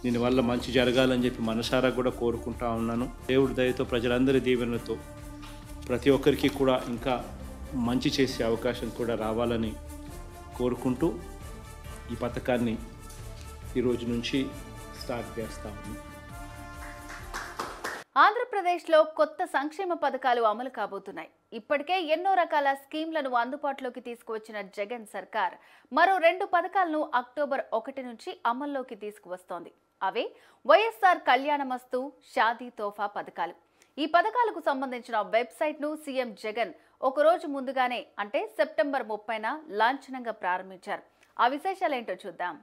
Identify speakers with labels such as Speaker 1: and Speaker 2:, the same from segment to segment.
Speaker 1: దీనివల్ల మంచి జరగాలని చెప్పి మనసారా కూడా కోరుకుంటా ఉన్నాను దేవుడి దయతో ప్రజలందరి దీవెనలతో ప్రతి ఒక్కరికి కూడా ఇంకా మంచి చేసే అవకాశం కూడా రావాలని కోరుకుంటూ ఈ పథకాన్ని ఈరోజు నుంచి స్టార్ట్ చేస్తా ఉన్నాను
Speaker 2: ఆంధ్రప్రదేశ్లో కొత్త సంక్షేమ పథకాలు అమలు కాబోతున్నాయి ఇప్పటికే ఎన్నో రకాల స్కీమ్లను అందుబాటులోకి తీసుకువచ్చిన జగన్ సర్కార్ మరో రెండు పథకాలను అక్టోబర్ ఒకటి నుంచి అమల్లోకి తీసుకువస్తోంది అవే వైఎస్ఆర్ కళ్యాణమస్తు షాదీ తోఫా పథకాలు ఈ పథకాలకు సంబంధించిన వెబ్సైట్ను సీఎం జగన్ ఒక రోజు ముందుగానే అంటే సెప్టెంబర్ ముప్పైన లాంఛనంగా ప్రారంభించారు ఆ విశేషాలేంటో చూద్దాం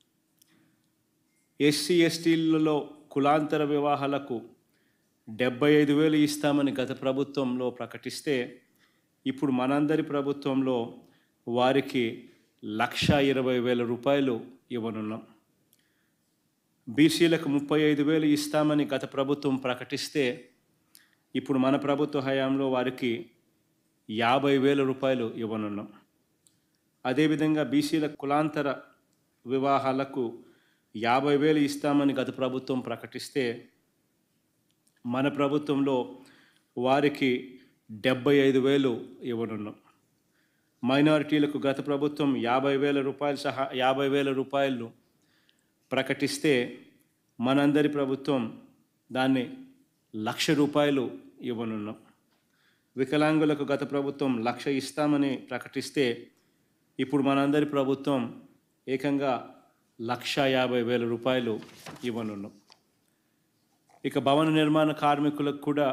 Speaker 1: ఎస్సీ ఎస్టీలలో కులాంతర వివాహాలకు డెబ్బై ఐదు వేలు ఇస్తామని గత ప్రభుత్వంలో ప్రకటిస్తే ఇప్పుడు మనందరి ప్రభుత్వంలో వారికి లక్ష ఇరవై వేల రూపాయలు ఇవ్వనున్నాం బీసీలకు ముప్పై ఐదు వేలు ఇస్తామని గత ప్రభుత్వం ప్రకటిస్తే ఇప్పుడు మన ప్రభుత్వ హయాంలో వారికి యాభై వేల రూపాయలు ఇవ్వనున్నాం అదేవిధంగా బీసీల కులాంతర వివాహాలకు యాభై వేలు ఇస్తామని గత ప్రభుత్వం ప్రకటిస్తే మన ప్రభుత్వంలో వారికి డెబ్బై ఐదు వేలు ఇవ్వనున్నాం మైనారిటీలకు గత ప్రభుత్వం యాభై వేల రూపాయలు సహా యాభై వేల రూపాయలు ప్రకటిస్తే మనందరి ప్రభుత్వం దాన్ని లక్ష రూపాయలు ఇవ్వనున్నాం వికలాంగులకు గత ప్రభుత్వం లక్ష ఇస్తామని ప్రకటిస్తే ఇప్పుడు మనందరి ప్రభుత్వం ఏకంగా లక్ష యాభై వేల రూపాయలు ఇవ్వనున్నాం ఇక భవన నిర్మాణ కార్మికులకు కూడా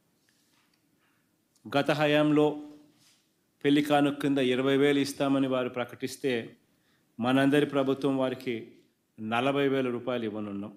Speaker 1: గత హయాంలో పెళ్లి కానుక కింద ఇరవై వేలు ఇస్తామని వారు ప్రకటిస్తే మనందరి ప్రభుత్వం వారికి నలభై వేల రూపాయలు ఇవ్వనున్నాం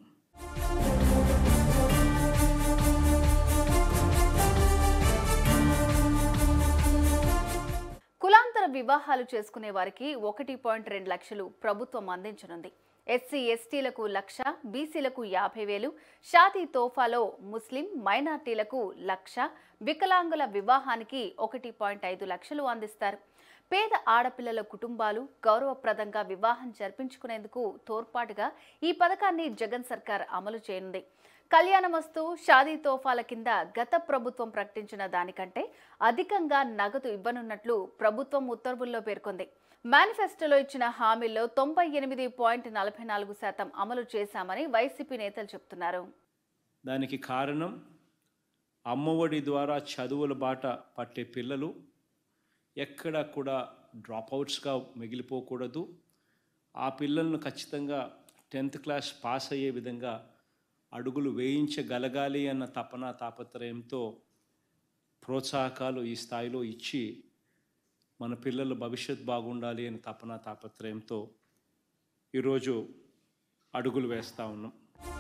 Speaker 2: కులాంతర వివాహాలు చేసుకునే వారికి ఒకటి పాయింట్ రెండు లక్షలు ప్రభుత్వం అందించనుంది ఎస్సీ ఎస్టీలకు లక్ష బీసీలకు యాభై వేలు షాదీ తోఫాలో ముస్లిం మైనార్టీలకు లక్ష వికలాంగుల వివాహానికి ఒకటి పాయింట్ ఐదు లక్షలు అందిస్తారు పేద ఆడపిల్లల కుటుంబాలు గౌరవప్రదంగా వివాహం జరిపించుకునేందుకు తోడ్పాటుగా ఈ పథకాన్ని జగన్ సర్కార్ అమలు చేయనుంది కళ్యాణమస్తు షాదీ తోఫాల కింద గత ప్రభుత్వం ప్రకటించిన దానికంటే అధికంగా నగదు ఇవ్వనున్నట్లు ప్రభుత్వం ఉత్తర్వుల్లో పేర్కొంది మేనిఫెస్టోలో ఇచ్చిన హామీల్లో తొంభై ఎనిమిది పాయింట్ నలభై నాలుగు శాతం అమలు చేశామని వైసీపీ నేతలు చెబుతున్నారు
Speaker 1: దానికి కారణం అమ్మఒడి ద్వారా చదువుల బాట పట్టే పిల్లలు ఎక్కడ కూడా డ్రాప్అవుట్స్గా మిగిలిపోకూడదు ఆ పిల్లలను ఖచ్చితంగా టెన్త్ క్లాస్ పాస్ అయ్యే విధంగా అడుగులు వేయించగలగాలి అన్న తపన తాపత్రయంతో ప్రోత్సాహకాలు ఈ స్థాయిలో ఇచ్చి మన పిల్లల భవిష్యత్ బాగుండాలి అని తపన తాపత్రయంతో ఈరోజు అడుగులు వేస్తూ ఉన్నాం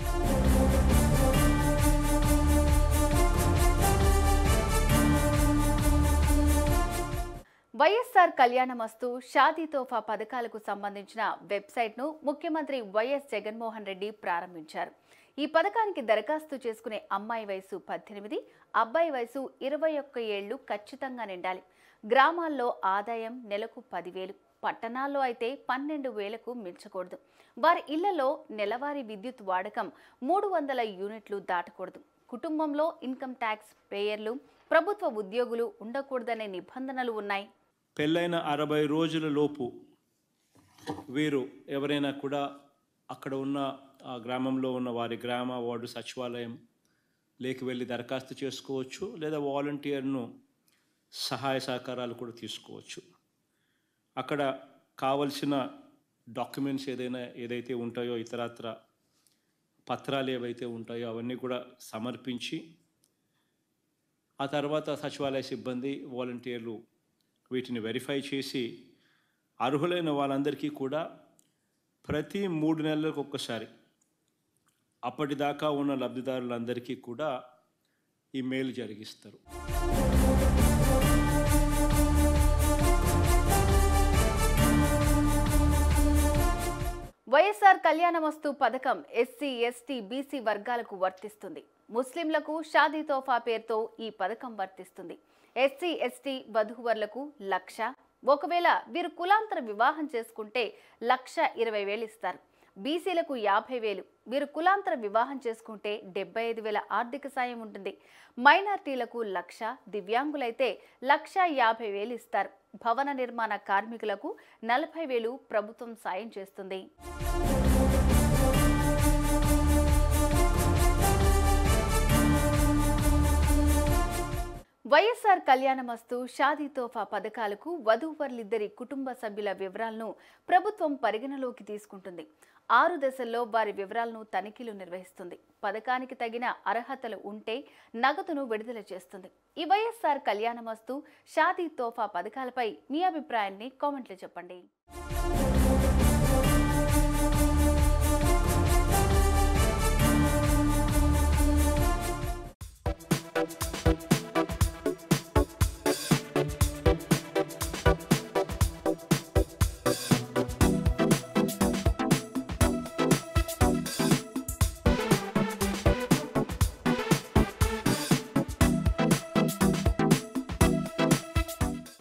Speaker 2: వైఎస్ఆర్ కళ్యాణమస్తు షాదీ తోఫా పథకాలకు సంబంధించిన వెబ్సైట్ను ముఖ్యమంత్రి వైఎస్ జగన్మోహన్ రెడ్డి ప్రారంభించారు ఈ పథకానికి దరఖాస్తు చేసుకునే అమ్మాయి వయసు పద్దెనిమిది అబ్బాయి వయసు ఇరవై ఒక్క ఏళ్లు ఖచ్చితంగా నిండాలి గ్రామాల్లో ఆదాయం నెలకు పదివేలు పట్టణాల్లో అయితే పన్నెండు వేలకు మించకూడదు వారి ఇళ్లలో నెలవారీ విద్యుత్ వాడకం మూడు వందల యూనిట్లు దాటకూడదు కుటుంబంలో ఇన్కమ్ ట్యాక్స్ పేయర్లు ప్రభుత్వ ఉద్యోగులు ఉండకూడదనే నిబంధనలు ఉన్నాయి
Speaker 1: పెళ్ళైన అరవై రోజుల లోపు వీరు ఎవరైనా కూడా అక్కడ ఉన్న ఆ గ్రామంలో ఉన్న వారి గ్రామ వార్డు సచివాలయం లేకి వెళ్ళి దరఖాస్తు చేసుకోవచ్చు లేదా వాలంటీర్ను సహాయ సహకారాలు కూడా తీసుకోవచ్చు అక్కడ కావలసిన డాక్యుమెంట్స్ ఏదైనా ఏదైతే ఉంటాయో ఇతరత్ర పత్రాలు ఏవైతే ఉంటాయో అవన్నీ కూడా సమర్పించి ఆ తర్వాత సచివాలయ సిబ్బంది వాలంటీర్లు వీటిని వెరిఫై చేసి అర్హులైన వాళ్ళందరికీ కూడా ప్రతి మూడు నెలలకు ఒక్కసారి అప్పటిదాకా ఉన్న లబ్ధిదారులందరికీ కూడా ఈ మెయిల్ జరిగిస్తారు
Speaker 2: వైఎస్ఆర్ కళ్యాణమస్తు పథకం ఎస్సీ ఎస్టీ బీసీ వర్గాలకు వర్తిస్తుంది ముస్లింలకు షాదీ తోఫా పేరుతో ఈ పథకం వర్తిస్తుంది ఎస్సీ ఎస్టీ వధూవరులకు లక్ష ఒకవేళ వీరు కులాంతర వివాహం చేసుకుంటే లక్ష ఇరవై వేలు ఇస్తారు బీసీలకు యాభై వేలు వీరు కులాంతర వివాహం చేసుకుంటే డెబ్బై ఐదు వేల ఆర్థిక సాయం ఉంటుంది మైనార్టీలకు లక్ష దివ్యాంగులైతే లక్ష యాభై వేలు ఇస్తారు భవన నిర్మాణ కార్మికులకు నలభై వేలు ప్రభుత్వం సాయం చేస్తుంది వైఎస్ఆర్ కళ్యాణమస్తు షాదీ తోఫా పథకాలకు వధూవరులిద్దరి కుటుంబ సభ్యుల వివరాలను ప్రభుత్వం పరిగణలోకి తీసుకుంటుంది ఆరు దశల్లో వారి వివరాలను తనిఖీలు నిర్వహిస్తుంది పథకానికి తగిన అర్హతలు ఉంటే నగదును విడుదల చేస్తుంది ఈ వైఎస్ఆర్ కళ్యాణమస్తు షాదీ తోఫా పథకాలపై మీ అభిప్రాయాన్ని కామెంట్లు చెప్పండి